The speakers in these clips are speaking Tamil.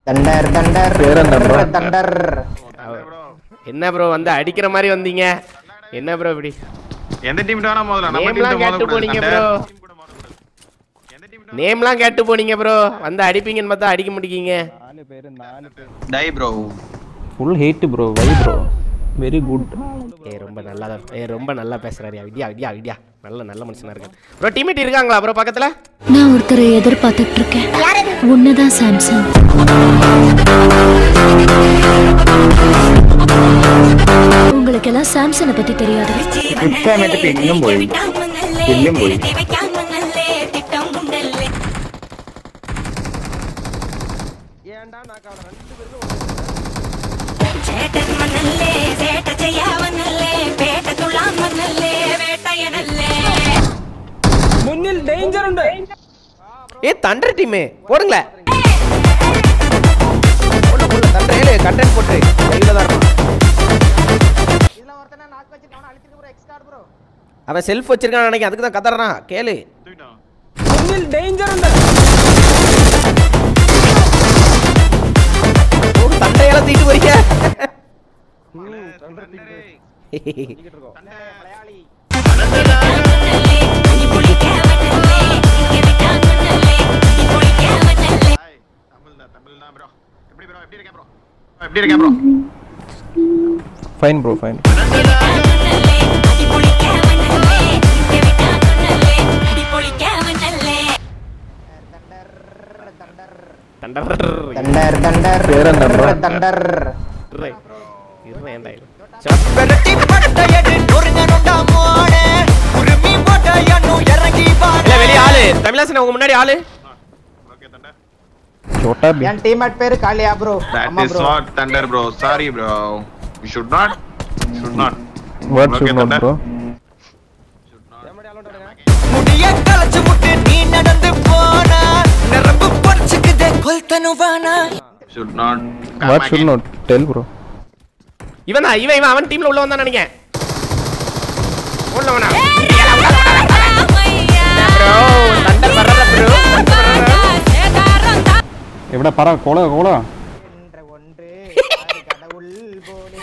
தண்டர் தண்டர் பேர் என்ன bro? தண்டர் என்ன ப்ரோ வந்து அடிக்கிற மாதிரி வந்தீங்க என்ன ப்ரோ இப்படி எந்த டீம் வேணா முதல்ல நம்ம நேம்லாம் டீம் கேட்டு போனீங்க ப்ரோ நேம்லாம் கேட்டு போனீங்க ப்ரோ வந்து அடிப்பீங்கன்னு பார்த்தா அடிக்க மாட்டேங்க நாலு பேர் நாலு பேர் die bro full hate bro why bro very good ஏ ரொம்ப நல்லா தான் ஏ ரொம்ப நல்லா பேசுறாரு ஐடியா ஐடியா ஐடியா நல்ல நல்ல மனுஷனா இருக்கு ப்ரோ டீம்மேட் இருக்காங்களா ப்ரோ பக்கத்துல நான் ஒருத்தரை எதிர்பார்த்துட்டு இருக்கேன் உன்னதான் சாம்சங் உங்களுக்கு எல்லாம் சாம்சனை பத்தி தெரியாது കുറ്റാനായിട്ട് പിന്നും പോയി പിന്നും പോയി ஏ தண்டர் டீம் போடுங்களேன் போடு, போடு, தண்டர் ஏழு கண்டென்ட் போட்டு கையில தான் இருக்கும் இதுல ஒருத்தனை நாக்கு வச்சிட்டு அவன அழிச்சிருக்கு ப்ரோ எக்ஸ் கார்டு ப்ரோ அவன் செல்ஃப் வச்சிருக்கான் நினைக்க அதுக்கு தான் கதறான் கேளு போடு, தண்டையெல்லாம் தூக்கிட்டு போறீங்க தமிழ் தான் தமிழ் தான் ப்ரோ எப்படி ப்ரோ எப்படி இருக்கேன் ப்ரோ எப்படி இருக்கேன் bro fine bro fine thunder thunder thunder பேர் என்ன bro? தண்டர் இருறே. இருறே, ஏன்டா இது? இல்ல, வெளிய ஆளு தமிழாசன் உங்க முன்னாடி ஆளு ஓகே தண்டர் சோட்டா பி என் டீம்மேட் பேரு காளியா ப்ரோ That ஆமா is bro not thunder bro. Sorry bro. You should not. Should not. What Okay, should not thunder. Bro முடிய களைச்சு முட்டு நீ நடந்து போனா நரம்பு பொறிச்சுக்குதே கொல்தனுவானா Should not. Come what should again. Not tell bro இவன் தான் இவன் இவன் அவன் டீம்ல உள்ள வந்தான் நினைக்கிறேன் உள்ள வேணா ப்ரோ தண்டர் வர்றத ப்ரோ எവിടെ பர கோல கோல என்ற ஒன்று அது கடவுள் போலே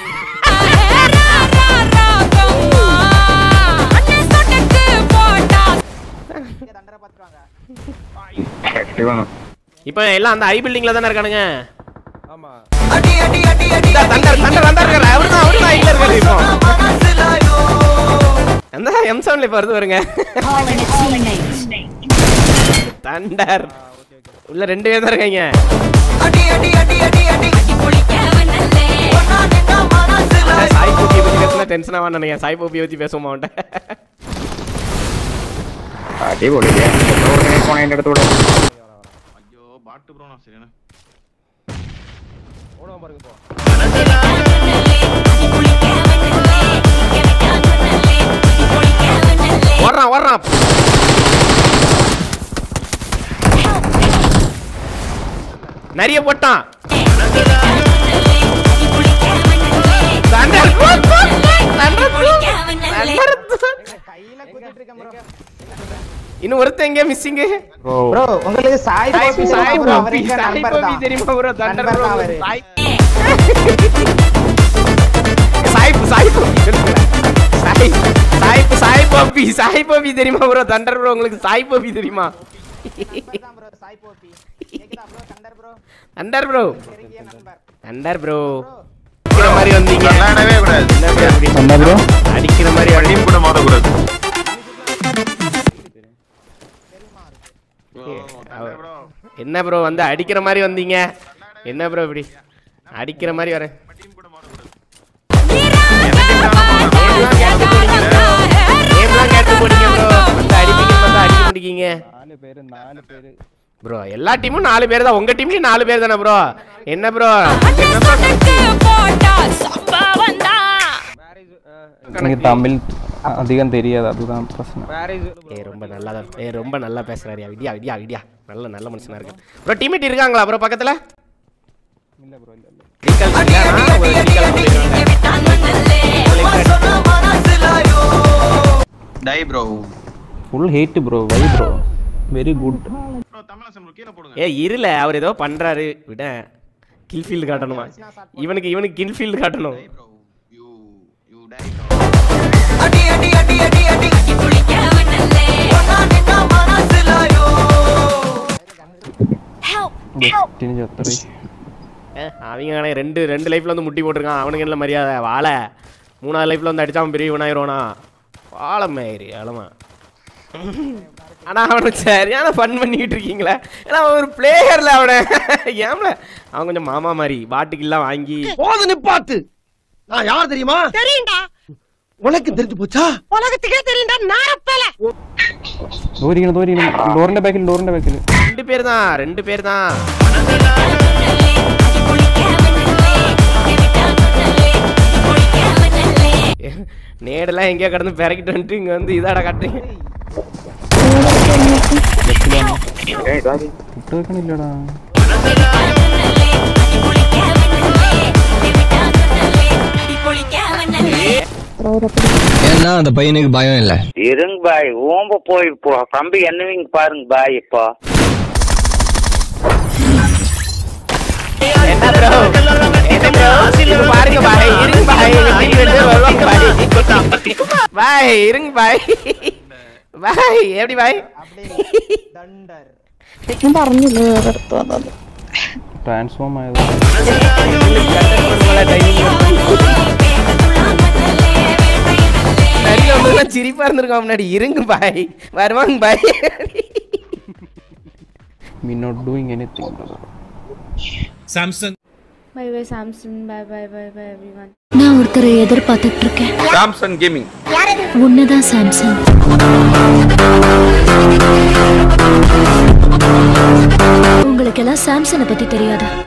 இங்க தண்டரை பாத்துருவாங்க இப்போ எல்லாம் அந்த ஐ பில்டிங்ல தானே இருக்கானுங்க அடி அடி அடி அடி இந்த தண்டர் தண்டர் தண்டர் இருக்காரு அவரு தான் அவரு தான் ஐல இருக்காரு இப்போ மனசுலாயோ அந்த எம் செவன்ல இப்போ வருது வருங்க தண்டர் உள்ள ரெண்டு பேர் தான் இருக்காங்க அடி அடி அடி அடி அடி ஒன்னா நின்னா மனசுலாயோ சாய் பூபியை பத்தி பேசினா டென்ஷன் ஆவான்னு நினைக்கிறேன் சாய் பூபியை பத்தி பேசுவோம் அவன்கிட்ட അടിപൊളി പോണ എൻ്റെ അടുത്തൂടെ ஐயோ பாட்டு ப்ரோ நான் சரியான ஓடுறான் ஓடுறான் நிறைய போட்டான் தண்டர் தண்டர் கையில குத்திட்டு இருக்கேன் ப்ரோ இன்னும் ஒருத்தன் எங்க மிஸ்ஸிங் ப்ரோ ப்ரோ உங்களுக்கு சாய் சாய் கோபி சாய் தெரியுமா bro? அவர் பூபி எங்க சாய் நண்பர் பூபி தான் தெரியுமா ப்ரோ தண்டர் நண்பர் ப்ரோ தான் அவரு. சாய் சாய் சாய் பூபி சாய் சாய் சாய் பூபி சாய் பூபி தெரியுமா ப்ரோ தண்டர் ப்ரோ உங்களுக்கு சாய் பூபி தெரியுமா நண்பர் தான் bro சாய் கோபி கேக்குதா bro thunder bro thunder bro நெருங்கிய நண்பர் தண்டர் ப்ரோ அடிக்கிற மாதிரி வந்தீங்க விளையாடவே கூடாது என்ன bro இப்படி? என்ன ப்ரோ அடிக்கிற மாதிரி வந்தீங்க. டீம் கூட மாறக்கூடாது ப்ரோ என்ன ப்ரோ வந்து அடிக்கிற மாதிரி வந்தீங்க என்ன ப்ரோ இப்படி அடிக்கிற மாதிரி வரேன் டீம் கூட மாறக்கூடாது கேம்லாம் கேட்டு போனீங்க ப்ரோ வந்து அடிப்பீங்கன்னு பார்த்தா அடிக்க மாட்டீங்க நாலு பேர் நாலு பேர் ப்ரோ எல்லா டீமும் நாலு பேர் தான் உங்க டீம்லயும் நாலு பேர் தானே ப்ரோ என்ன ப்ரோ எனக்கு தமிழ் அதிகம் தெரியாது அதுதான் பிரச்சனை ஏ ரொம்ப நல்லா தான் ஏ ரொம்ப நல்லா பேசுறாரு ஐடியா ஐடியா ஐடியா நல்ல நல்ல மனுஷனா இருக்கு ப்ரோ டீம்மேட் இருக்காங்களா ப்ரோ பக்கத்துல இல்ல ப்ரோ இல்ல இல்ல ரீகால் இல்லைனா ஒரு ரீகால் சொல்லிடுவாங்க சொன்னா மனசுலாயோ die bro full hate bro why bro very good bro Tamilasan bro கீழே போடுங்க ஏ இருல அவர் ஏதோ பண்றாரு விட கில் ஃபீல்டு காட்டணுமா இவனுக்கு இவனுக்கு கில் ஃபீல்டு காட்டணும் Bro, you you die, bro. அடி அடி அடி அடி அடி ஒன்னா நின்னா மனசுலயோ டெஸ்டினி சத்துரை ஏ, அவங்க ஆனா ரெண்டு ரெண்டு லைஃப்ல வந்து முட்டி போட்டிருக்கான் அவனுக்கு என்ன மரியாதை வாழை மூணாவது லைஃப்ல வந்து அடிச்சா அவன் பெரிய இவனாயிருவானா வாழை மயிரி அழமா ஆனா அவனுக்கு சரியான ஃபன் பண்ணிக்கிட்டு இருக்கீங்களே ஏன்னா அவன் ஒரு பிளேயர்ல அவனை ஏம்ல அவன் கொஞ்சம் மாமா மாதிரி பாட்டுக்கெல்லாம் வாங்கி போது நிப்பாட்டு நான் யார் தெரியுமா தெரியும்டா உனக்கு தெரிஞ்சு போச்சா உலகத்துக்கே தெரியும்டா நாரப்பல ദൂരിക്കണം ദൂരിക്കണം ഡോറിന്റെ ബാക്കിൽ ഡോറിന്റെ ബാക്കിൽ ரெண்டு பேர் தான் ரெண்டு பேர் தான் நேடெல்லாம் எங்கேயோ கடந்து பிறக்கிட்டு வந்துட்டு இங்க வந்து இதாட காட்டுறீங்க ഫുഡ് വെക്കണില്ലടാ ஏன்னா அந்த பையனுக்கு பயம் இல்ல இருங்க பாய் ஓம்ப போய் இப்போ கம்பி என்னவீங்க பாருங்க பாய் இப்போ என்ன ப்ரோ என்ன ப்ரோ இது பாருங்க பாய் இருங்க பாய் வெட்டி ரெண்டு வருவாங்க பாய் பாய் இருங்க பாய் பாய் எப்படி பாய் தண்டர் ട്രാൻസ്ഫോം ആയത് நிறைய ஒன்றுலாம் சிரிப்பா இருந்திருக்கான் முன்னாடி இருங்க பாய் வருவாங்க பாய் me not doing anything bye bye Samsung bye bye bye bye everyone நான் ஒருத்தரை எதிர்பார்த்துட்டு இருக்கேன் Samsung Gaming. உன்னதான் சாம்சங் உங்களுக்கெல்லாம் சாம்சனை பத்தி தெரியாதா